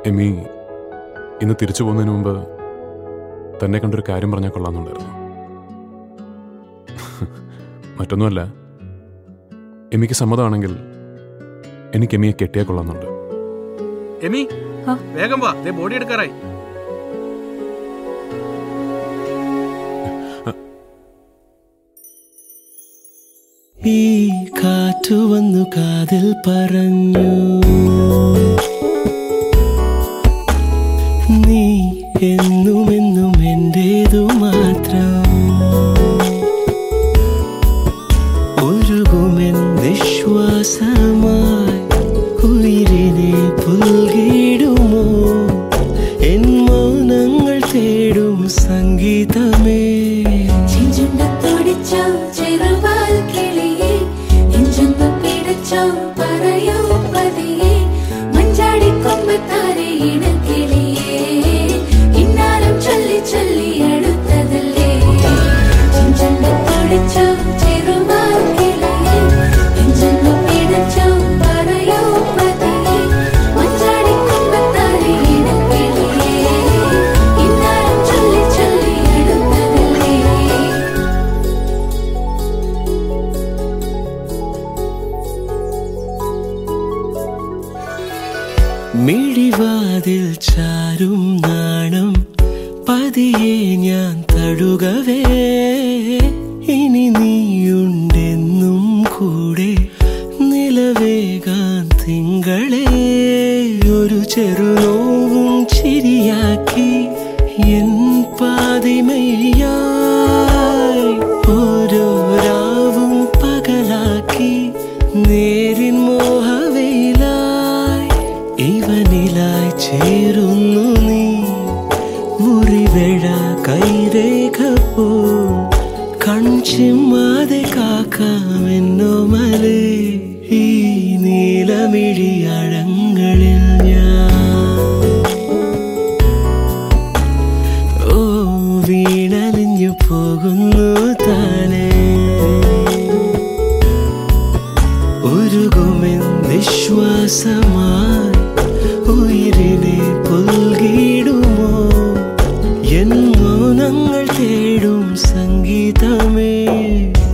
Amy ഇന്ന് തിരിച്ചു പോകുന്നതിന് മുമ്പ് തന്നെ കണ്ടൊരു കാര്യം പറഞ്ഞാൽ കൊള്ളാമെന്നുണ്ടായിരുന്നു മറ്റൊന്നുമല്ല എമിക്ക് സമ്മതമാണെങ്കിൽ എനിക്ക് എമിയെ കെട്ടിയാൽ കൊള്ളാമെന്നുണ്ട് എമി ആ? വേഗം വാ ദേ ബോഡി എടുക്കാറായി ഈ കാറ്റു വന്നു കാതിൽ പറഞ്ഞു നീ എന്നും എന്നും എന്റേതു മാത്രം ഒഴുകുമെൻ നിശ്വാസമായി ഉയിരിനെ പുൽകിടുമോ എൻ മൗനങ്ങൾ തേടും സംഗീതമേ ചെഞ്ചുണ്ടത്തോടിച്ചോ ചെറുവാൽ കിളിയേ നെഞ്ചൊന്നു പിടച്ചോ പറയൂ പതിയേ മഞ്ചാടി കൊമ്പത്താരെ ഇണക്കിളിയേ ഇന്നാലും ചൊല്ലി ചൊല്ലി അടുത്തതല്ലേ ചെഞ്ചുണ്ടത്തോടിച്ചോ ചെറുവാൽ കിളിയേ നെഞ്ചൊന്നു പിടച്ചോ പറയൂ പതിയേ മഞ്ചാടി കൊമ്പത്താരെ ഇണക്കിളിയേ ഇന്നാലും ചൊല്ലി ചൊല്ലി അടുത്തതല്ലേ മിഴിവാതിൽ ചാരും നാണം പതിയെ ഞാൻ തടുകവേ ഇനി നീയുണ്ടെന്നും കൂടെ നിലവേകാൻ തിങ്കളെ ഒരു ചെറുനോവും ചിരിയാക്കി എൻ പാതിമയായി ഓരോ രാവും പകലാക്കി നേരിൻ മോഹവയിലായി ഇവനിലായി ചേരുന്നു നീ മുറിവേഴ കൈരേഖ പോ കൺചിമ്മാതെ കാക്കാമെന്നോ മലേ ഈ നീലമിഴി അഴങ്ങളിൽ ഞാൻ ഓ വീണലിഞ്ഞു പോകുന്നു താനേ ഒരുകുമെൻ നിശ്വാസമായി ഉയിരിനെ പുൽകിടുമോ എൻ മൗനങ്ങൾ തേടും സംഗീതമേ